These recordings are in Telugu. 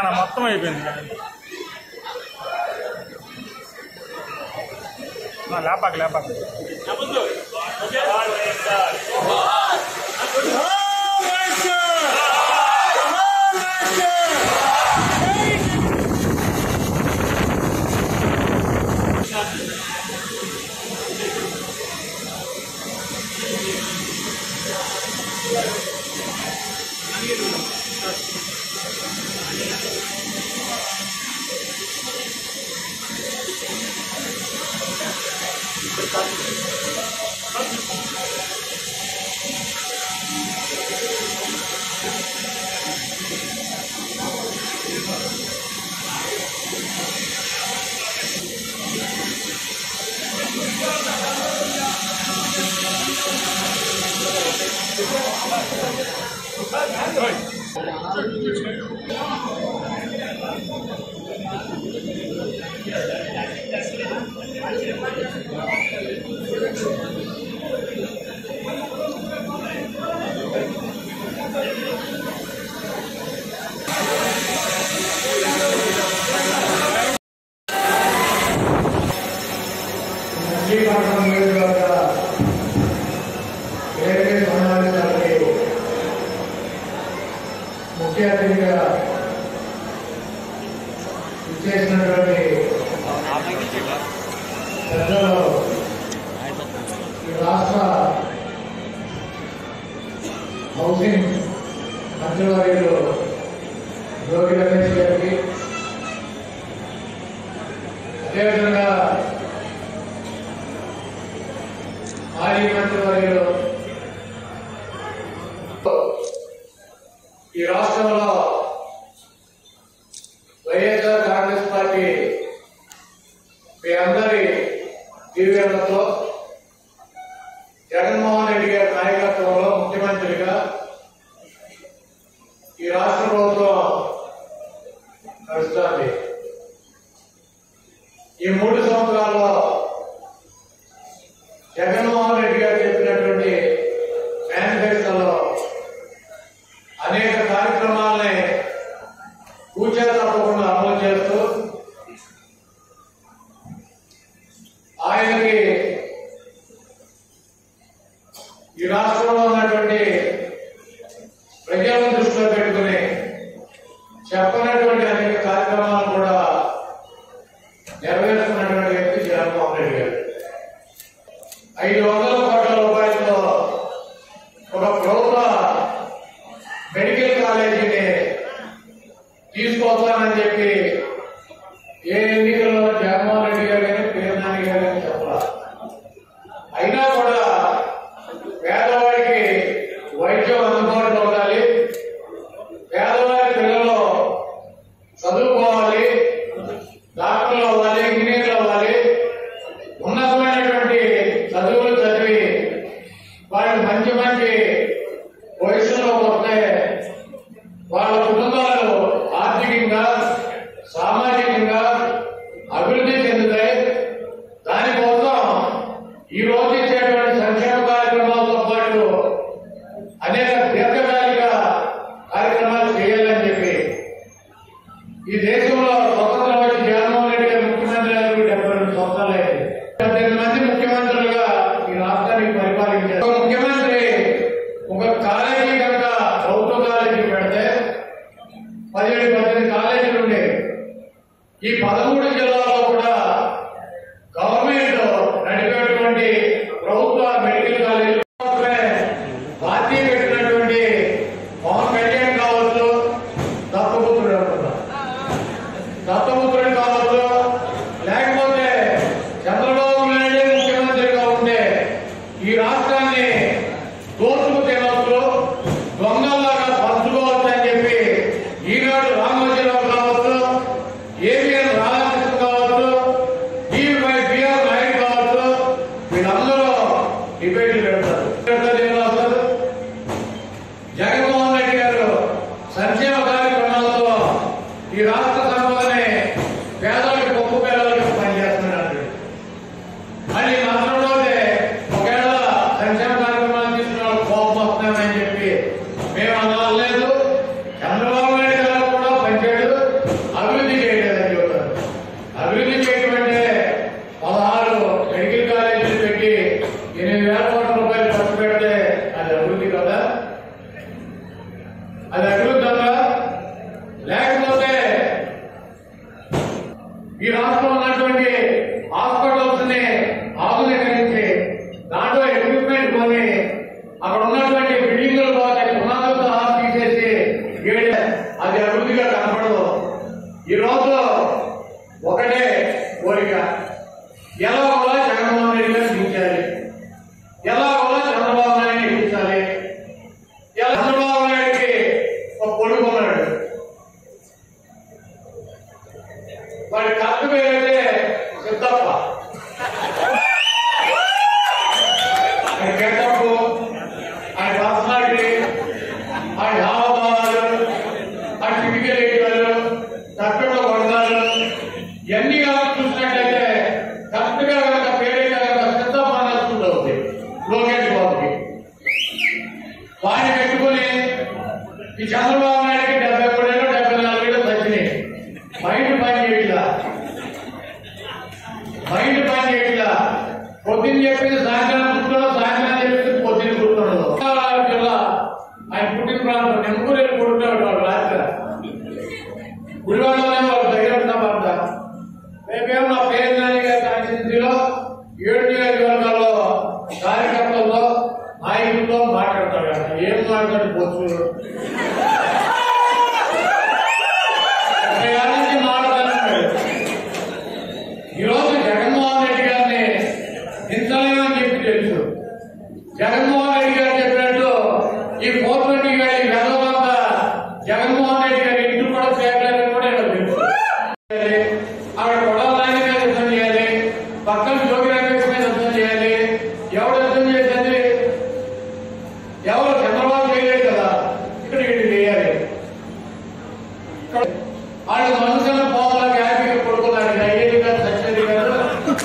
నాన్న మొత్తం అయిపోయింది ఆ, లేపాక లేపాక మచిలీపట్నం నియోజకవర్గ వేరే సమావేశాలకి ముఖ్య అతిథిగా ఇచ్చేసినటువంటి పెద్దలు ఈ రాష్ట్ర హౌసింగ్ మంత్రివర్యులు జోగి రమేష్ గారికి అదేవిధంగా మాజీ మంత్రివర్యులు ఈ రాష్ట్రంలో వైఎస్ఆర్ కాంగ్రెస్ పార్టీ మీ అందరి దీవెనలతో జగన్మోహన్ రెడ్డి గారి నాయకత్వంలో ముఖ్యమంత్రిగా ఈ రాష్ట్ర ప్రభుత్వం నడుస్తోంది ఈ మూడు సంవత్సరాల్లో జగన్మోహన్ రెడ్డి గారు చెప్పినటువంటి మేనిఫెస్టోలో అనేక కార్యక్రమాలని కూచా తప్పకుండా అమలు చేస్తూ ఆయనకి ఈ రాష్ట్రంలో ఉన్నటువంటి ప్రజలను దృష్టిలో పెట్టుకుని చెప్పనటువంటి అనేక కార్యక్రమాలు కూడా నెరవేరుస్తున్నటువంటి వ్యక్తి జగన్మోహన్ రెడ్డి గారు ఐదు వందల కోట్ల రూపాయలతో ఒక ప్రభుత్వ మెడికల్ కాలేజీని తీసుకొస్తానని చెప్పి ఏ ఎన్నికల్లో జగన్మోహన్ రెడ్డి గారు కానీ పేరు నాని గారు కానీ చెప్పాలి అయినా కూడా పేదవాడికి వైద్యం అందుబాటులో ఉండాలి పేదవాడి పిల్లలు చదువుకోవాలి డాక్టర్లు అవ్వాలి ఇంజనీర్లు అవ్వాలి ఉన్నతమైనటువంటి చదువులు చదివి వాళ్ళు మంచి మంచి పొజిషన్లో వస్తే వాళ్ళ కుటుంబాలు ఆర్థికంగా సామాజికంగా అభివృద్ధి చెందుతాయి దానికోసం ఈ రోజు ఇచ్చేటువంటి సంక్షేమ కార్యక్రమాలతో పాటు అనేక దీర్ఘకాలిక కార్యక్రమాలు చేయాలని చెప్పి ఈ దేశంలో స్వతంత్రం వచ్చి జగన్మోహన్ రెడ్డి గారు ముఖ్యమంత్రి గారు డెబ్బై రెండు సంవత్సరాలు అయింది పద్దెనిమిది మంది ముఖ్యమంత్రులుగా ఈ రాష్ట్రానికి పరిపాలించారు ఒక ముఖ్యమంత్రి ఒక కాలేజీ కనుక ప్రభుత్వ కాలేజీ పెడితే పదిహేడు పద్దెనిమిది కాలేజీలు ఉండేవి ఈ పదమూడు జిల్లాల్లో కూడా గవర్నమెంట్ నడిపేటువంటి ప్రభుత్వ మెడికల్ కాలేజీలు మాత్రమే పార్టీ పెట్టినటువంటి పవన్ కళ్యాణ్ కావచ్చు దత్తపుత్రుడు అనుకున్నాం దత్తపుత్రుడు కావచ్చు లేకపోతే చంద్రబాబు నాయుడు ముఖ్యమంత్రిగా ఉంటే ఈ రాష్ట్రాన్ని దోచుకు తినవచ్చు దొంగల్లాగా పంచుకోవచ్చు అని చెప్పి ఈనాడు రామోజీరావు కావచ్చు ఏబిఎన్ రాధాకృష్ణ కావచ్చు ఈవై బిఆర్ నాయుడు కావచ్చు వీళ్ళందరూ డిబేట్లు పెడతారు పెడతారు ఏం రాస్తారు జగన్మోహన్ రెడ్డి గారు సంక్షేమ కార్యక్రమాలతో ఈ రాష్ట్ర సంపదని పేదలకు గొప్ప పేదలకు పనిచేస్తున్నారు మళ్ళీ నష్టంలోనే ఒకవేళ సంక్షేమ కార్యక్రమాలు తీసుకున్న వాళ్ళు కోపం వస్తున్నామని చెప్పి మేము అనలేదు చంద్రబాబు నాయుడు గారు కూడా పనిచేయడు ఈ రాష్ట్రంలో ఉన్నటువంటి హాస్పిటల్స్ ని ఆధునీకరించి దాంట్లో ఎక్విప్మెంట్ కొని అక్కడ ఉన్నటువంటి బిల్డింగ్లు పోతే పునాదులు సహా తీసేసి ఏడు అది అభివృద్ధిగా కనపడదు ఈ రోజు ఒకటే కోరిక ఎలా కూడా జగన్మోహన్ రెడ్డి గారు దించాలి ఎలా కూడా చంద్రబాబు నాయుడు ఎక్కించాలి ఎలా చంద్రబాబు నాయుడికి ఒక కొడుకు ఉన్నాడు వాడి కరెక్ట్ పేరైతే సిద్ధప్ప ఆయన గెటప్ ఆయన పర్సనాలిటీ ఆయన హావభావాలు ఆయన ఫిజికల్ తట్టులో కొడతారు ఇవన్నీ కనుక చూసినట్లయితే కరెక్ట్ గా కనుక పేరైతే కనుక సిద్ధప్ప నచ్చుకుంటూ ఉంది లోకేష్ బాబుకి వాడిని పెట్టుకుని ఈ చంద్రబాబు నాయుడికి డెబ్బై మూడేళ్ళు డెబ్బై నాలుగేళ్ళు వచ్చినాయి మైండ్ పని చేయట్లా మైండ్ పని చేయట్లా పొద్దున్న చెప్పింది సాయంత్రం కూర్చోడం సాయంత్రం చెప్పింది పొద్దున్న కూర్చోడం జిల్లా ఆయన పుట్టిన ప్రాంతం నెమ్మూరు కొడుకున్నాడు వాడు రాత్రి గుడివాడలోనే వాళ్ళ దగ్గర ఉన్నామంట రేపేమో నా పేరు నాని గారి కాన్స్టిట్యూన్సీలో ఏడు నియోజకవర్గాల్లో కార్యకర్తలతో నాయకులతో మాట్లాడతాడు ఆయన. ఏం మాట్లాడి పోచ్చు నుంచి మాట్లాడుతున్నాడు ఈరోజు జగన్మోహన్ రెడ్డి గారిని దించలేమని చెప్పి తెలుసు జగన్మోహన్ రెడ్డి గారు చెప్పినట్టు ఈ ఫోర్ ట్వంటీ గారి వెదవంతా జగన్మోహన్ రెడ్డి గారి ఇంటి కూడా చేయలేదని కూడా నాకు తెలుసు ఆవిడ కొడాలని మీద యుద్ధం చేయాలి పక్కన జోగి రమేష్ మీద యుద్ధం చేయాలి ఎవడు యుద్ధం చేసేది ఎవరు చంద్రబాబు చేయలేదు కదా ఇక్కడ వీళ్ళు చేయాలి వాళ్ళు మనుషుల పోతల వ్యాధికి కొడుకున్నారు అయ్యేది గారు సత్యది గారు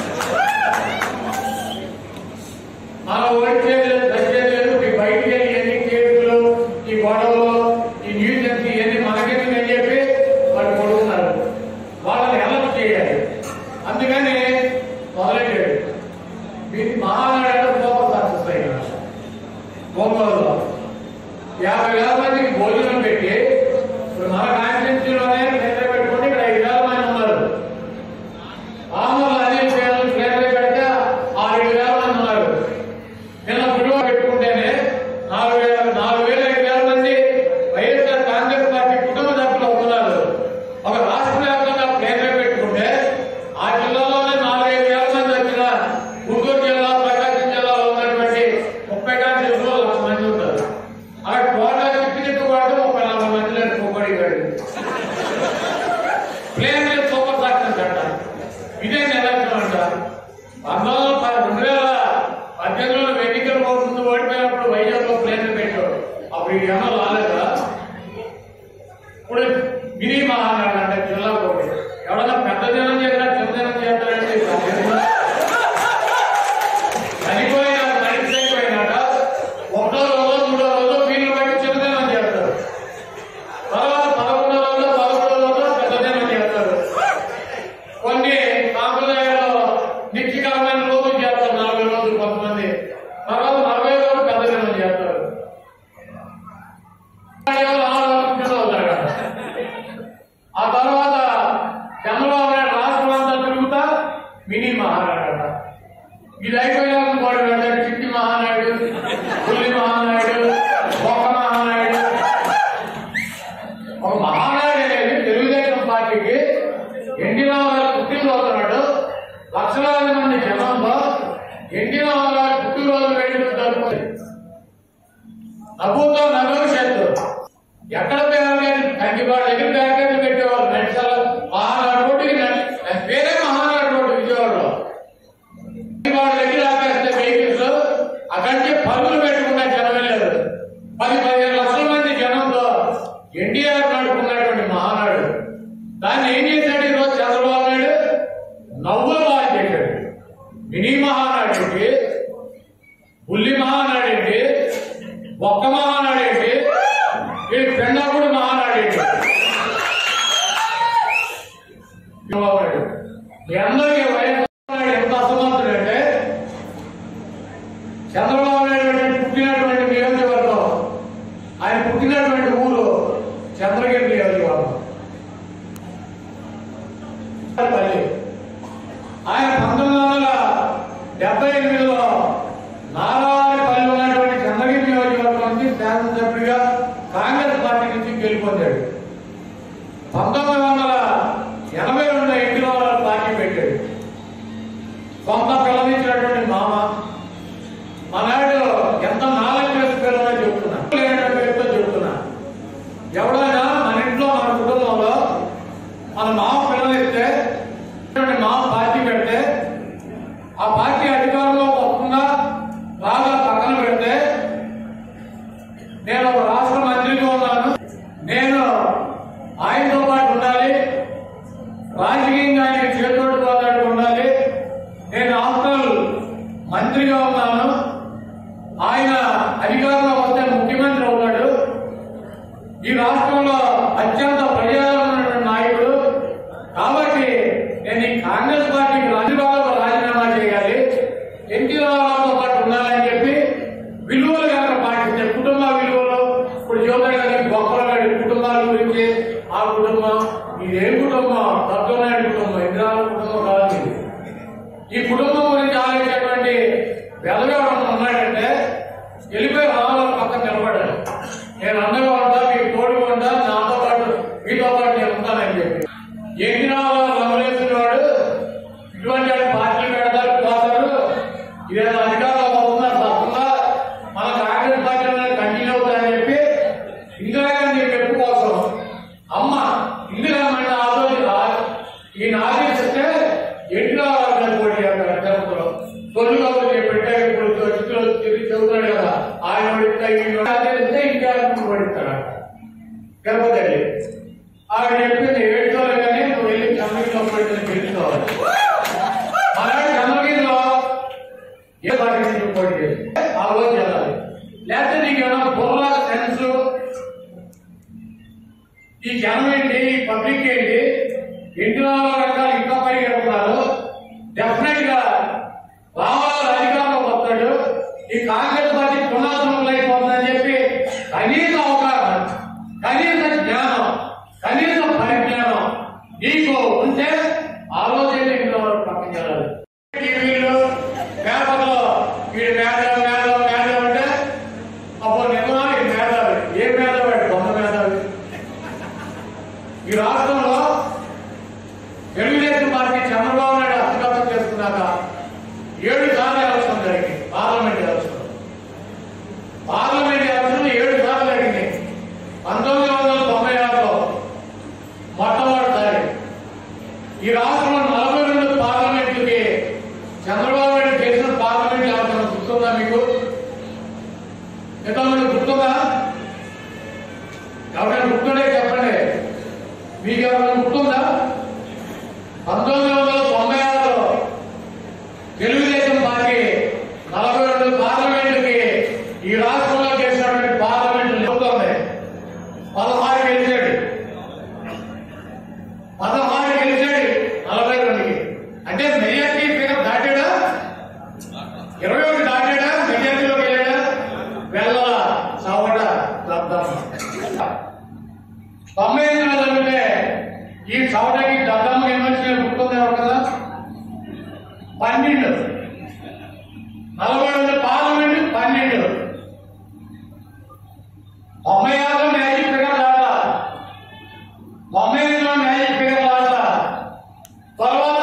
మన ఓడితే సత్యది లేదు ఈ బయటికి వెళ్ళి ఎన్ని కేసులు ఈ గొడవలు ఈ న్యూస్ ఇవన్నీ మనకెందుకు అని చెప్పి వాళ్ళు కొడుకున్నారు వాళ్ళని హెల్ప్ చేయాలి అందుకని మొదలెట్టాడు దీన్ని మహానాడు సూపర్ సక్సెస్ అయ్యారు ఒంగోలులో యాభై వేల మందికి భోజనం పెట్టి ఇప్పుడు మన కాన్స్టిట్యూన్సీలోనే కేంద్ర పెట్టుకుని ఇక్కడ ఐదు వేల మంది ఉన్నారు ఆమూలు అనిల్ పేర్లు కేంద్ర పెడితే ఆరు వేల మంది ఉన్నారు నిన్న విడువ పెట్టుకుంటేనే నాలుగు వేల నాలుగు వేల ఐదు వేల మంది వైఎస్ఆర్ కాంగ్రెస్ పార్టీ కుటుంబ సభ్యులు అవుతున్నారు ఒక రాష్ట్ర వ్యాప్తంగా కేంద్ర పెట్టుకుంటే ఆ జిల్లాలోనే నాలుగైదు వేల మంది వచ్చిన గుంటూరు జిల్లా ప్రకాశం జిల్లాలో ఉన్నటువంటి ముప్పై కాన్స్టిట్యూన్సీలో లక్ష మంది ఉంటారు అక్కడ టోటల్ తిప్పి తిప్పి పడితే ముప్పై నలభై మంది లేదు ముప్పడి ప్లేన్ మీద సూపర్ సక్సెస్ అంట ఇదే నిలక్షణం అంట పంతొమ్మిది వందల ప- రెండు వేల పద్దెనిమిదిలో ఎన్నికలు ముందు ఓడిపోయినప్పుడు వైజాగ్ లో ప్లేన్ పెట్టాడు అప్పుడు ఈ జనం రాలేదా ఇప్పుడు మినీ మహానాడు అంటే జిల్లా కోటి ఎవడన్నా పెద్ద జనం చేసినా చిన్న జనం చేస్తారంటే చనిపోయిన మనిషి చనిపోయినాక ఒకటో రోజు మూడో రోజు వీళ్ళు బట్టి చిన్న జనం చేస్తారు తర్వాత పదకొండో రోజు పదకొండో రోజు పెద్ద జనం చేస్తారు కొన్ని సాంప్రదాయాల్లో నిత్యకరమైన రోజులు చేస్తారు నలభై రోజులు కొంతమంది తర్వాత నలభై రోజులు పెద్ద జనం చేస్తారు ఎవరు ఆలోచించడం అవుతారు. ఆ తర్వాత చంద్రబాబు నాయుడు రాష్ట్రం అంతా తిరుగుతా మినీ మహానాడు ఇది అయిపోయినాక వాడు వెంటనే చిట్టి మహానాయుడు పుల్లి మహానాయుడు ఒక్క మహానాయుడు ఒక మహానాయుడు అనేది తెలుగుదేశం పార్టీకి ఎన్టీ రామారావు పుట్టినరోజు నాడు లక్షలాది మంది జనంలో ఎన్టీ రామారావు పుట్టినరోజు వేడుకలు జరుపుకుంది నవ్వుతో నగోషత్తు ఎక్కడ బ్యారికేడ్ కంకిపాడు దగ్గర బ్యారికేడ్లు పెట్టేవారు నడిచాల మహానాడు రోడ్డుకి నడి- వేరే మహానాడు రోడ్డు విజయవాడలో కంకిపాడు దగ్గర ఆపేస్తే వెహికల్స్ అక్కడి నుంచి పరుగులు పెట్టుకున్న జనం వెళ్ళారు పది పదిహేను లక్షల మంది జనంతో ఎన్టీఆర్ నడుపుకున్నటువంటి మహానాడు దాన్ని ఏం చేశాడు ఈరోజు చంద్రబాబు నాయుడు నవ్వులు బాగా చేశాడు మినీ మహానాడుకి బుల్లి మహానాడేంటి ఒక్క మహానాడేంటి వీడి పెండాకుడు మహానాడేంటి చంద్రబాబు నాయుడు మీ అందరికీ వైఎస్ఆర్ నాయుడు ఎంత అసమర్థుడంటే చంద్రబాబు నాయుడు అంటే పుట్టినటువంటి నియోజకవర్గం ఆయన పుట్టినటువంటి ఊరు చంద్రగిరి నియోజకవర్గం పల్లి పొందాడు పంతొమ్మిది వందల ఎనభై రెండులో ఎన్టీ రామారావు పార్టీ పెట్టాడు సొంత పిల్లనిచ్చినటువంటి మామ మనాడు ఎంత నాలుగు వేసి పిల్లలో చెప్తున్నా లేనటువంటి పేరుతో చెప్తున్నా ఎవడైనా మన ఇంట్లో మన కుటుంబంలో మన మామ పిల్లనిస్తే మామ పార్టీ పెడితే ఆ పార్టీ అధికారంలో వస్తుందా రాగా పక్కన పెడితే నేను ఒక రాష్ట్ర మంత్రిగా ఉన్నాను నేను ఆయనతో పాటు ఉండాలి రాజకీయంగా ఆయన చేతోటి పోతాడు ఉండాలి నేను ఆఫ్టర్ మంత్రిగా ఉన్నాను ఆయన అధికారంలో వస్తే ముఖ్యమంత్రి అవుతాడు ఈ రాష్ట్రంలో అత్యంత ప్రజాదరణ నాయకుడు కాబట్టి నేను ఈ కాంగ్రెస్ పార్టీకి రాజీబాబు రాజీనామా చేయాలి ఎన్టీ రామారావుతో పాటు ఉండాలని చెప్పి విలువలు కనుక పాటిస్తే కుటుంబ విలువలు ఇప్పుడు యువత గారికి గొప్పల గారి కుటుంబాల గురించి ఆ కుటుంబం ఇదే కుటుంబం తత్వనాయుడు కుటుంబం ఇంద్రాల కుటుంబం కాదు ఇది. ఈ కుటుంబం గురించి ఆలోచించేటువంటి వెలగడం ఉన్నాడంటే వెళ్ళిపోయి రావాలని పక్కన నిలబడాలి నేను అండగా ఉంటా మీకు తోడుగా ఉంటా నాతో పాటు మీతో పాటు నేను ఉంటానని చెప్పి ఎన్ని రావాలో రమలేసిన వాడు ఇటువంటి వాడు పార్టీలు పెడతారు పోతారు ఇదేదో అధికారంలో వస్తుందా తప్పకుండా మన కాంగ్రెస్ పార్టీ కంటిన్యూ అవుతారని చెప్పి ఇందిరాగాంధీ మెప్పు కోసం అమ్మ ఇందిరామంటే ఆలోచన ఈయన ఆదేశిస్తే ఎట్లా వాళ్ళని పోటీ చేస్తారు తిరుపతిలో తొలిగా వచ్చి పెట్టారు ఇప్పుడు చిత్తులు తిరిగి చదువుతాడు కదా ఆయన పడితే ఈయన ఆదేశిస్తే ఇంకా పడిస్తాడు తిరుపతి వెళ్ళి ఆవిడ చెప్పింది ఏడుకోవాలి కానీ నువ్వు వెళ్ళి చంద్రగిరిలో పడితే తెలుసుకోవాలి అలాంటి చంద్రగిరిలో ఏ పార్టీ నుంచి పోటీ చేసి ఆలోచించాలి లేకపోతే నీకు ఏమైనా బుర్ర సెన్స్ ఈ జనం ఏంటి ఈ పబ్లిక్ ఏంటి ఎన్ని నాలుగు రకాలు ఇంకా పరిగెడుతున్నారు డెఫినెట్ గా రామారావు అధికారంలోకి వస్తాడు ఈ కాంగ్రెస్ పార్టీ పునాదులు అయిపోతుందని చెప్పి కనీస అవగాహన కనీస జ్ఞానం కనీస పరిజ్ఞానం నీకు ఉంటే ఆలోచన ఇంట్లో పక్కన చేయాలి టీవీలు పేపర్లో వీడు మేధావి మేధావి మేధావి అంటే అప్పుడు నిర్మాణం మేధావి ఏ మేధావి దొంగ మేధావి ఈ రాష్ట్రంలో తెలుగుదేశం పార్టీ చంద్రబాబు నాయుడు హస్తగతం చేసుకున్నాక ఏడు సార్లు ఎలక్షన్ జరిగింది పార్లమెంట్ ఎలక్షన్ పార్లమెంట్ ఎలక్షన్ ఏడు సార్లు జరిగింది పంతొమ్మిది వందల తొంభై ఆరులో మొట్టమొదటిసారి ఈ రాష్ట్రంలో నలభై రెండు పార్లమెంట్లకి చంద్రబాబు నాయుడు చేసిన పార్లమెంట్ ఎలక్షన్ గుర్తుందా మీకు ఎంతమంది గుర్తుందా ఎవరైనా గుర్తుండే చెప్పండి మీకు ఎవరైనా గుర్తుందా పంతొమ్మిది వందల తొంభై ఆరులో తెలుగుదేశం పార్టీ నలభై రెండు పార్లమెంట్కి ఈ రాష్ట్రంలో చేసినటువంటి పార్లమెంట్ చెబుతోంది పదహారు గెలిచాడు పదహారు గెలిచాడు నలభై రెండుకి అంటే మెజార్టీ ఫిగర్ దాటాడా ఇరవై ఒకటి దాటాడా మెజార్టీలోకి వెళ్ళాడా వెళ్ళల సవడ తొంభై ఎనిమిది చదివితే ఈ సవడకి దద్దమ్మ యూనివర్సిటీ గుర్తుందేమో కదా పన్నెండు నలభై రెండు పార్లమెంట్ పన్నెండు తొంభై ఆరులో మ్యాజిక్ ఫిగర్ దాటా తొంభై ఎనిమిదిలో మ్యాజిక్ ఫిగర్ దాటా తర్వాత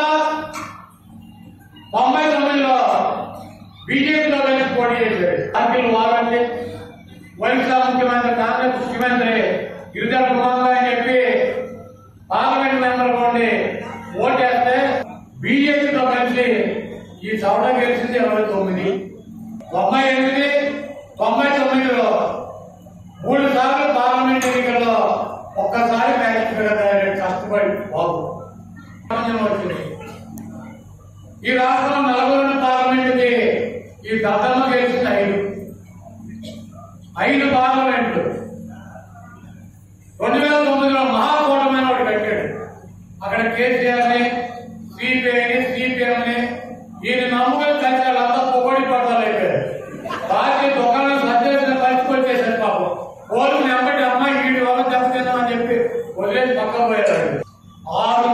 తొంభై తొమ్మిదిలో బీజేపీలో కలిసి పోటీ చేశాడు పార్టీలు వారంటే వైఎస్ఆర్ ముఖ్యమంత్రి కాంగ్రెస్ ముఖ్యమంత్రి గిరిధర్ కుమార్ అని చెప్పి పార్లమెంట్ మెంబర్ ఉండి ఓటేస్తే బీజేపీతో కలిసి ఈ సౌడ గెలిచింది ఇరవై తొమ్మిది తొంభై ఎనిమిది తొంభై తొమ్మిదిలో మూడు సార్లు పార్లమెంట్ ఎన్నికల్లో ఒక్కసారి మ్యాజిక్ ఫిగర్ అయ్యాడు కష్టపడి బాబు ప్రపంచం వచ్చింది ఈ రాష్ట్రం నలభై రెండు పార్లమెంటుకి ఈ దత్తమ్మ గెలిచింది ఐదు ఐదు పార్లమెంట్లు రెండు వేల తొమ్మిదిలో మహాకూటమి అని ఒకటి కట్టాడు అక్కడ కేసీఆర్ ని సిపిఐని సిపిఎం ని ఈయన నమ్ముకొని కలిసి వాళ్ళంతా పొగడి పడతారు అయిపోయారు పార్టీ దుకాణం సజ్జేసిన పరిస్థితి చేశారు పాపం ఓళ్ళు నెంబటి అమ్మాయి వీడి వల్ల దెబ్బతిందామని చెప్పి వదిలేసి పక్కన పోయారు ఆరు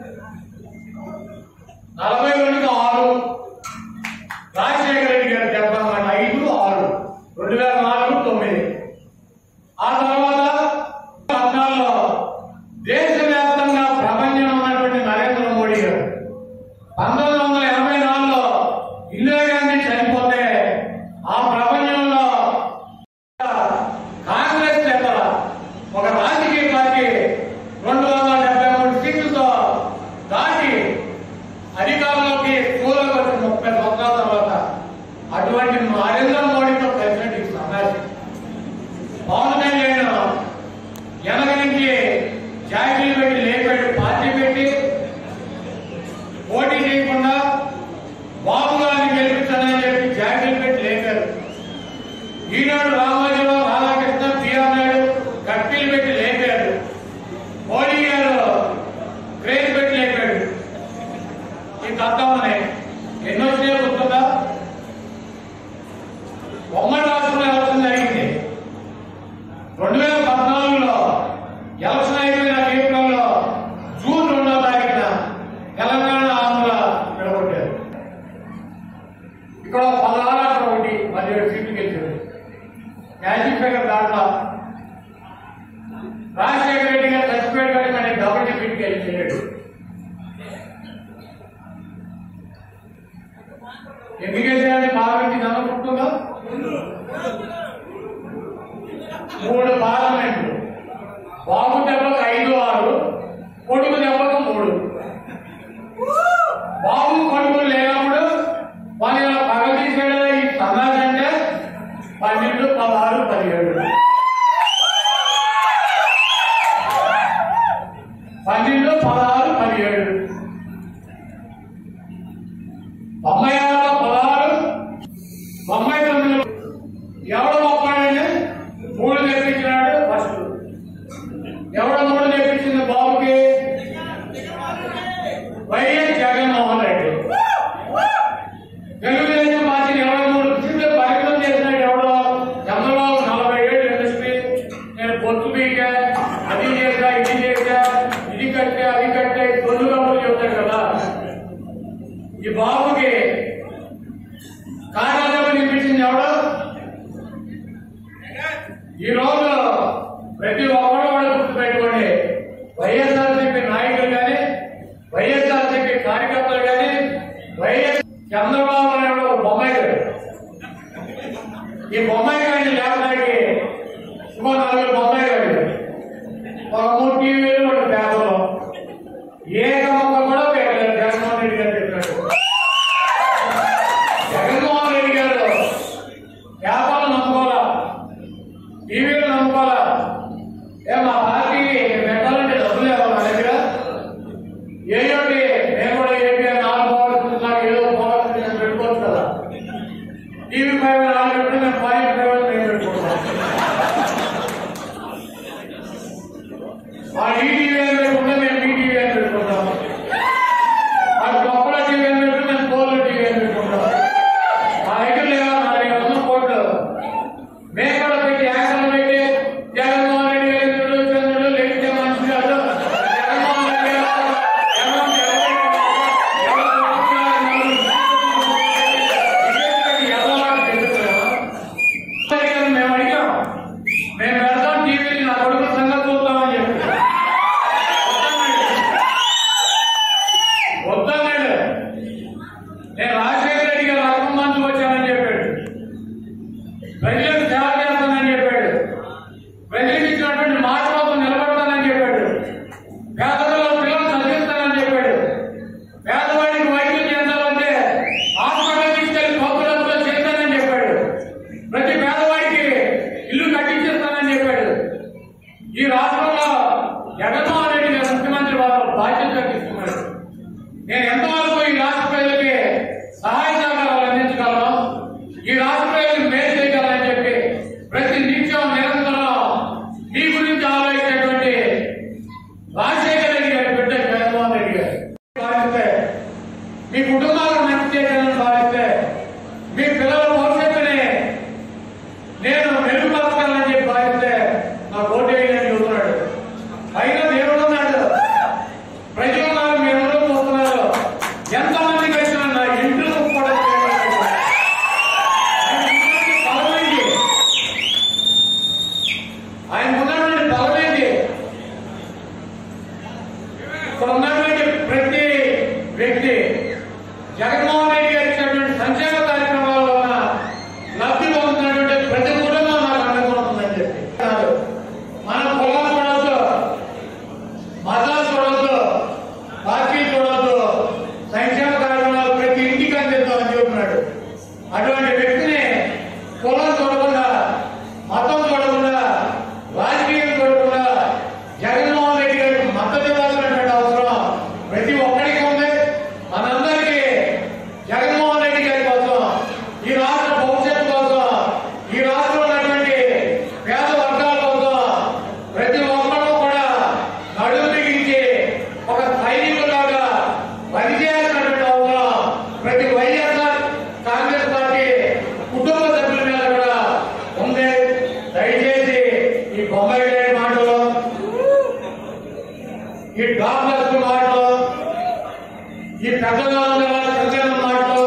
నలభై రెండుకి ఆరు రాజశేఖర రెడ్డి గారు చెప్పాలన్నమాట ఐదు ఆరు రెండు వేల నాలుగు తొమ్మిది ఆ తర్వాత పద్నాలుగు ఇంటికి వెళ్ళిపోయాడు ఎందుకు వెళ్ళాడు పార్లమెంట్ అనుకుంటుందా మూడు పార్లమెంట్లు బాబు దెబ్బకు ఐదు ఆరు కొడుకు దెబ్బకు మూడు బాబు కొడుకులు లేనప్పుడు వాళ్ళు ఇలా పగ తీసేయడం ఈ సమాజం అంటే పన్నెండు పదహారు పదిహేడు పన్నెండు పదహారు పదిహేడు తొంభై ఆరు పదహారు తొంభై తొమ్మిది ఎవడు మొక్కాడండి మూడు తెప్పించినాడు ఫస్ట్ ఎవడు మూడు తెప్పించింది బాబుకి వైఎస్ జగన్మోహన్ రెడ్డి తెలుగుదేశం పార్టీని ఎవడో మూడు సీట్లు పరిమితం చేసినాడు ఎవడో చంద్రబాబు నలభై ఏళ్ళు ఇండస్ట్రీ నేను పొత్తు పీక అది చేశా ఇది చేశా ఇది కట్టే అది కట్టే తొలి కబుర్లు చెప్తాడు కదా ఈ బాబుకి కార్యాలయం నింపించింది ఎవడో ఈ రోజు ప్రతి ఒక్కరు కూడా గుర్తుపెట్టుకోండి వైఎస్ఆర్సీపీ నాయకులు కానీ వైఎస్ఆర్సీపీ కార్యకర్తలు కానీ వైఎస్ చంద్రబాబు నాయుడు ఒక బొమ్మాయి గారు ఈ బొమ్మాయి గారిని లేపడానికి సుమారు నలుగురు బొమ్మాయి గారు ఒక మూడు టీవీలు ఒక పేపర్లు ఏక మొక్క కూడా పెట్టలేదు జగన్మోహన్ రెడ్డి గారు చెప్పినట్టు జగన్మోహన్ రెడ్డి గారు వ్యాపారం నమ్ముకోవాలా టీవీలు నమ్ముకోవాలా ఏ మా పార్టీకి పెట్టాలంటే డబ్బులు ఇవ్వాలి నా దగ్గర ఏయోటి నేను కూడా ఏంటి అని నాలుగు పోవాలి నాకు ఏదో పోవాలి నేను పెట్టుకోవచ్చు కదా టీవీ పైన నాలుగు పెట్టి నేను పాయింట్ పైన నేను పెట్టుకుంటాను ఆ ఈ టీవీ అని పెట్టుకుంటే మేము ఈ టీవీ అని పెట్టుకుంటాము ఆ గొప్పల టీవీ అని పెట్టుకుంటే మేము పోల టీవీ అని పెట్టుకుంటాం మా దగ్గర లేవా నా దగ్గర ఉన్న కోట్లు మేము కూడా పెట్టి యాంకర్లు పెట్టి జగన్మోహన్ రెడ్డి గారి చంద్రుడు చంద్రుడు లేకపోతే మనిషి కాదు జగన్మోహన్ రెడ్డి గారు జగన్ జగన్ మేము అడిగాం మేము పెడతాం టీవీని నా కొడుకు సంగతి చూద్దామని చెప్పి వద్దన్నాడు నేను రాజశేఖర రెడ్డి గారు రకం మందు వచ్చానని చెప్పాడు ప్రజలకు సేవ చేస్తానని చెప్పాడు ప్రజలకు ఇచ్చినటువంటి మాట కోసం నిలబడతానని చెప్పాడు పేదలలో పిల్లలు చదివిస్తానని చెప్పాడు పేదవాడికి వైద్యం చెందాలంటే హాస్పిటల్ తీసుకెళ్లి పప్పులతో చేస్తానని చెప్పాడు ప్రతి పేదవాడికి ఇల్లు కట్టించేస్తానని చెప్పాడు ఈ రాష్ట్రంలో జగన్మోహన్ రెడ్డి గారు ముఖ్యమంత్రి వారు బాధ్యత తీసుకున్నాడు నేను ఎంతవరకు ఈ రాష్ట్ర ప్రజలకి సహాయ సహకారాలు అందించగలను ఈ రాష్ట్ర ప్రజలకు మేలు చేయగలనని చెప్పి ప్రతి నిత్యం నిరంతరం మీ గురించి ఆలోచించేటువంటి రాజశేఖర రెడ్డి గారి బిడ్డ జగన్మోహన్ రెడ్డి గారు భావిస్తే మీ కుటుంబాలకు మంచి చేయాలని భావిస్తే మీ పిల్లల భవిష్యత్తుని నేను మెరుగుపరచాలని చెప్పి భావిస్తే నా ఓటు వేయని చెబుతున్నాడు పైన దేవుడు ఉన్నాడు ప్రజలు ఉన్నారు మీరందరూ చూస్తున్నారు ఎంతమంది కలిసిన నా ఇంట్లో కూడా చేయలేదు. ఆయన ఉన్నటువంటి బలమేంటి? ఆయన ఉన్నటువంటి బలమేంటి ఇక్కడ ఉన్నటువంటి ప్రతి వ్యక్తి జగన్మోహన్ రెడ్డి గారు ఇచ్చినటువంటి సంక్షేమ కార్యక్రమాల వలన లబ్ధి పొందుతున్నటువంటి ప్రతి కుటుంబం నాకు అనుకుంటుందని చెప్పి అన్నారు. మన కులం చూడొద్దు మతాలు చూడొద్దు పార్టీ చూడొద్దు సంక్షేమ కార్యక్రమాలు ప్రతి ఇంటికి అందిద్దామని చెబుతున్నాడు అటువంటి వ్యక్తిని కులం చూడకుండా మతం చూడకుండా రాజకీయం చూడకుండా జగన్మోహన్ రెడ్డి గారికి మద్దతు ఇవ్వాల్సినటువంటి అవసరం ప్రతి ఒక్కరికి ఉంది మనందరికీ జగన్మోహన్ రెడ్డి గారి కోసం ఈ రాష్ట్ర భవిష్యత్తు కోసం ఈ రాష్ట్రంలో ఉన్నటువంటి పేద వర్గాల కోసం ప్రతి ఒక్కరూ కూడా నడుము బిగించి ఒక సైనికులాగా పనిచేయాల్సినటువంటి అవసరం ప్రతి వైఎస్ఆర్ కాంగ్రెస్ పార్టీ కుటుంబ సభ్యుల మీద కూడా ఉంది దయచేసి ఈ బొమ్మాయి గారి మాటలు ఈ డాక్టర్స్ మాటలు ఈ పెద్దగా సంచలన మాటలు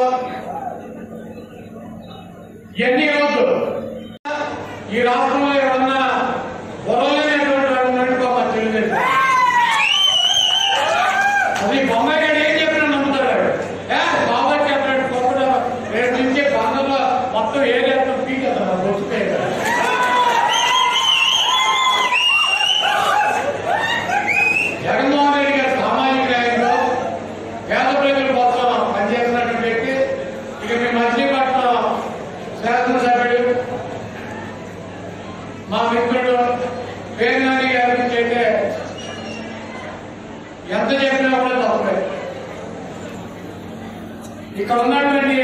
ఇవన్నీ వద్దు ఈ రాష్ట్రంలో ఎవరన్నా పొరలేనటువంటి వాడు ఉన్నట్టుగా మా తెలుగుదేశం అది బొమ్మాయి గారు ఏం చెప్పినా నమ్ముతాడు వాడు. ఏ, బాబాయ్ చెప్పినట్టు గొప్పగా రేపు నుంచి బంధంలో మొత్తం ఏరియా పీకేస్తాను వచ్చిపోయాడు జగన్మోహన్ రెడ్డి గారు సామాజిక న్యాయంలో పేద ప్రజల కోసం పనిచేస్తున్నటువంటి వ్యక్తి ఇక మీ మచిలీపట్నం శాసనసభ్యుడు మా మిత్రుడు పేర్నాని గారి గురించి అయితే ఎంత చెప్పినా కూడా తప్పే ఇక్కడ ఉన్నటువంటి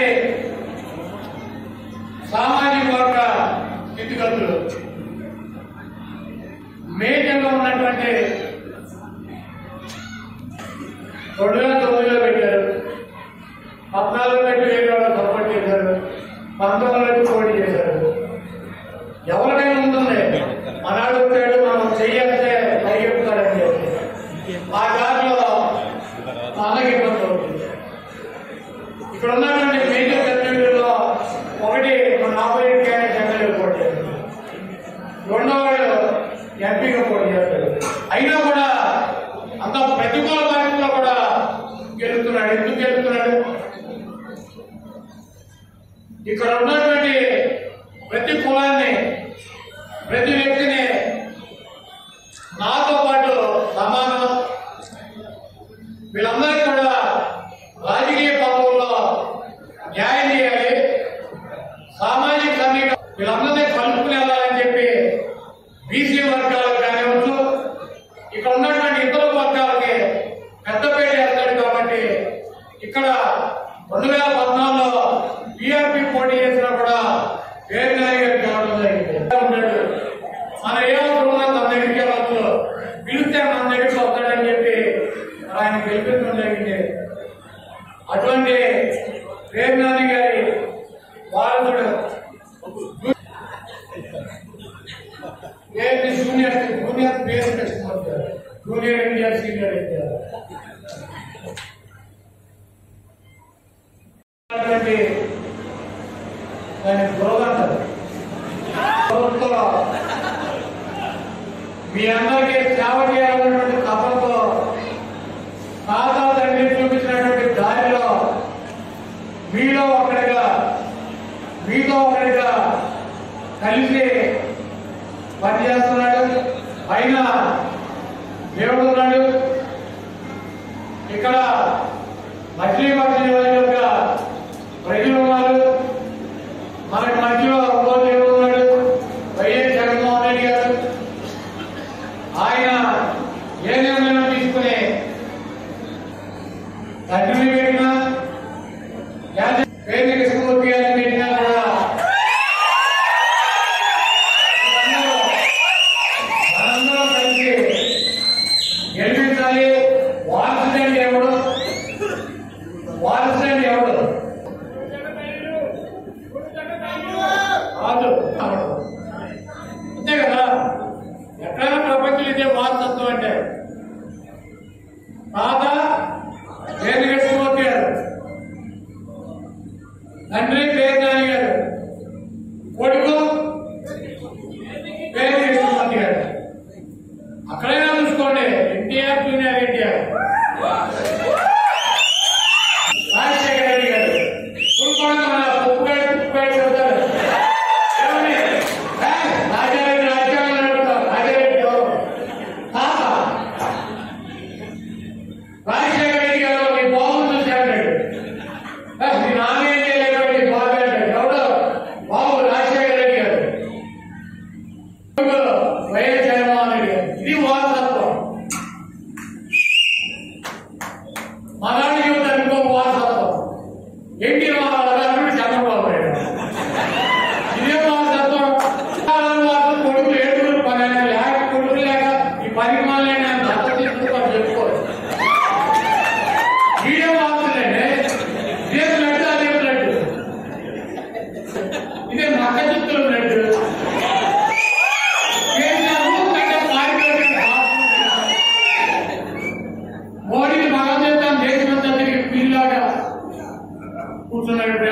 సామాజిక వర్గ స్థితిగతులు మేజంగా ఉన్నటువంటి రెండు వేల తొమ్మిదిలో పెట్టారు పద్నాలుగు పెట్టి వేరే వాళ్ళు సపోర్ట్ చేశారు పంతొమ్మిది పెట్టి పోటీ చేశారు ఎవరికైనా ఉంటుంది మనాడు వచ్చాడు మనం చెయ్యాలంటే పైకెత్తుతాడని చెప్పి ఆ దారిలో మా అన్నకి ఇబ్బంది అవుతుంది ఇక్కడ ఉన్నటువంటి మేజర్ సర్టిఫికెట్లో ఒకటి మన ఆపరేట్ క్యాండిడేట్ ఎమ్మెల్యే పోటీ చేస్తారు రెండోవాడు ఎంపీగా పోటీ చేస్తాడు అయినా కూడా అంత ప్రతికూల పరిస్థితుల్లో కూడా గెలుస్తున్నాడు ఎందుకు గెలుస్తున్నాడు ఇక్కడ ఉన్నటువంటి ప్రతి కులాన్ని ప్రతి వ్యక్తిని నాతో పాటు సమానం వీళ్ళందరికీ కూడా రాజకీయ పదవుల్లో న్యాయం చేయాలి సామాజిక సమీక వీళ్ళందరినీ కలుపుకుని వెళ్ళాలని చెప్పి బీసీ వర్గాలకు కానివచ్చు ఇక్కడ ఉన్నటువంటి ఇతర వర్గాలకి పెద్దపేట వేస్తాడు కాబట్టి ఇక్కడ రెండు వేల పద్నాలుగులో టీఆర్పీ పోటీ చేసినా కూడా వేరు గారికి గెలవడం జరిగింది ఉంటాడు. మన ఏ అవసరం ఉన్నా తన దగ్గరికి వెళ్ళవచ్చు పిలిస్తే మన దగ్గరికి వస్తాడని చెప్పి ఆయన గెలిపించడం జరిగింది అటువంటి వేరునాని గారి వారసుడు ఏంటి జూనియర్ జూనియర్ పేరు పెట్టుకుంటారు జూనియర్ ఇండియా సీనియర్ ఇండియా అటువంటి దాని గొడవంటారు ప్రభుత్వం మీ అందరికీ సేవ చేయాలన్నటువంటి తపంతో తాత తండ్రి చూపించినటువంటి దారిలో మీలో ఒకటిగా మీతో ఒకటిగా కలిసి పనిచేస్తున్నాడు పైన దేవుడు ఉన్నాడు ఇక్కడ మచిలీపట్నం నియోజకవర్గ ప్రజలు ఉన్నారు మనకి మధ్యలో ఇంకో దేవుడు ఉన్నాడు వైఎస్ జగన్మోహన్ రెడ్డి గారు ఆయన ఏ నిర్ణయం తీసుకుని తండ్రిని పెట్టినా లేదా పేరు కృష్ణమూర్తి గారిని పెట్టినా కూడా మనందరం కలిసి గెలిపించాలి వారసుడండి ఎవడు వారసుడండి ఎవడు కాదు అంతే కదా ఎక్కడైనా ప్రపంచం ఇదే వారసత్వం అంటే తాత పేరు కృష్ణమూర్తి గారు తండ్రి పేరు నాని గారు కొడుకు పేరు కృష్ణమూర్తి గారు అక్కడైనా చూసుకోండి NTR junior NTR Rajasekhara Reddy గారు ఇప్పుడు కూడా మన ఉప్పుగాడి ఉప్పుగాడి చెబుతారు ఏమని? ఏ, రాజారెడ్డి రాజ్యాంగం నడుపుతారు రాజారెడ్డి ఎవరు తాత రాజశేఖర రెడ్డి గారు మీ బాబు చూశాడు మీ నాన్న ఏం చేయలేకపోతే నీ బాబు అంటాడు ఎవడు బాబు రాజశేఖర రెడ్డి గారు కొడుకు వైఎస్ జగన్మోహన్ రెడ్డి గారు ఇది వారసత్వం మనాడి యువత ఇంకో వారసత్వం ఎన్టీ రామారావు గారు చంద్రబాబు నాయుడు ఇదే వారసత్వం కాలం వారసత్వం కొడుకులు ఏడుగురు పని లేక కొడుకు లేక ఈ పని మాలని దత్త తీసుకుంటారు చెప్పుకోవచ్చు వీడియో వాడుతుందండి ఇదే బ్లడ్ అదే బ్లడ్ ఇదే మక్క చుట్టూ బ్లడ్ మోడీని భగవంతం దేశమంతా తిరిగి పిల్లాగా కూర్చున్నాడు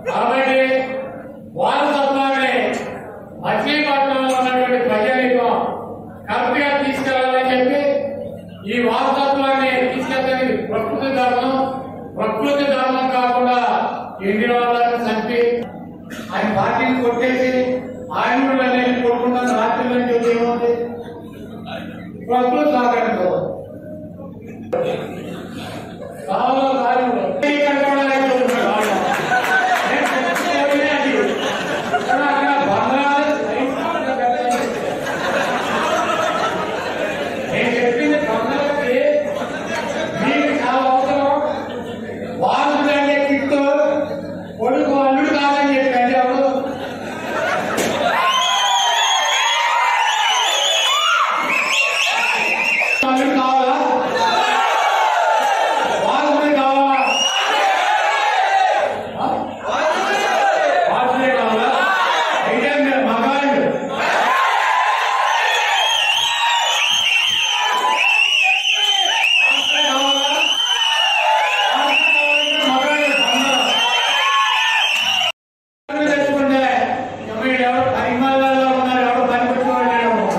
కాబట్టి వారసత్వాన్ని మచిలీపట్నంలో ఉన్నటువంటి ప్రజలకు కరెక్ట్ గా తీసుకెళ్లాలని చెప్పి ఈ వారసత్వాన్ని తీసుకెళ్ళడానికి ప్రకృతి ధర్మం ప్రకృతి ధర్మం కాకుండా ఎన్ని వాళ్ళని చంపి ఆయన పార్టీని కొట్టేసి ఆయన కూడా నేను కొట్టుకుంటాను రాత్రి నుంచి వచ్చి ఏముంది ప్రకృతి సహకరించదు చాలా కార్యంలో ఇక్కడ కూడా ఆయన చూస్తున్నాడు. నేను చెప్పుకోవడమే అది. ఇక్కడ అక్కడ బంగారు సైన్స్ పెట్టాలి. నేను చెప్పింది కొందరికి మీకు చాలా అవసరం వాళ్ళు దాన్ని కిట్టు కొడుకు అల్లుడు కాదని చెప్పండి ఎవరు అల్లుడు కావాలా వాళ్ళు కావాలా ఆ? వాళ్ళే కావాలా అయితే మీరు మగాళ్ళు వాళ్ళే కావాలా వాళ్ళే కావాలంటే మగాళ్ళు అందరూ. తెచ్చుకుంటే మీరు ఎవరు పరిమాణాల్లో ఉన్నారు ఎవరు పనిపెట్టుకోవాలి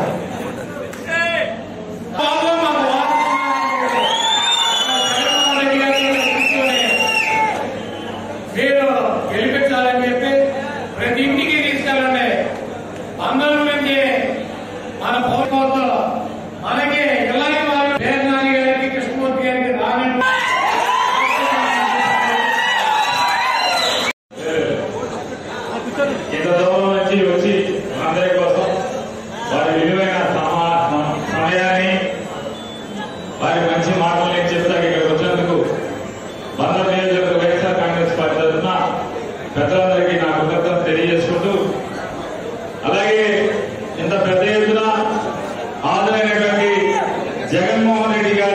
బాబు మాకు వాస్తవం జగన్మోహన్ రెడ్డి గారిని తీసుకొని మీరు గెలిపించాలని చెప్పి ప్రతి ఇంటికి తీసుకెళ్ళండి అందరూ నుంచి మన పౌరత్వంతో మనకి ఇలాంటి వారు వేదనాని గారికి కృష్ణమూర్తి గారికి రానండి ఇంత దూరం నుంచి వచ్చి అందరి కోసం వారి విలువైన సమా- సమ- సమయాన్ని వారి మంచి మాటలు నేను చెప్తాను ఇక్కడికి వచ్చినందుకు బందర్ నియోజకవర్గ వైఎస్ఆర్ కాంగ్రెస్ పార్టీ తరఫున పెద్దలందరికీ నా కృతజ్ఞత తెలియజేసుకుంటూ అలాగే ఇంత పెద్ద ఎత్తున హాజరైనటువంటి జగన్మోహన్ రెడ్డి గారి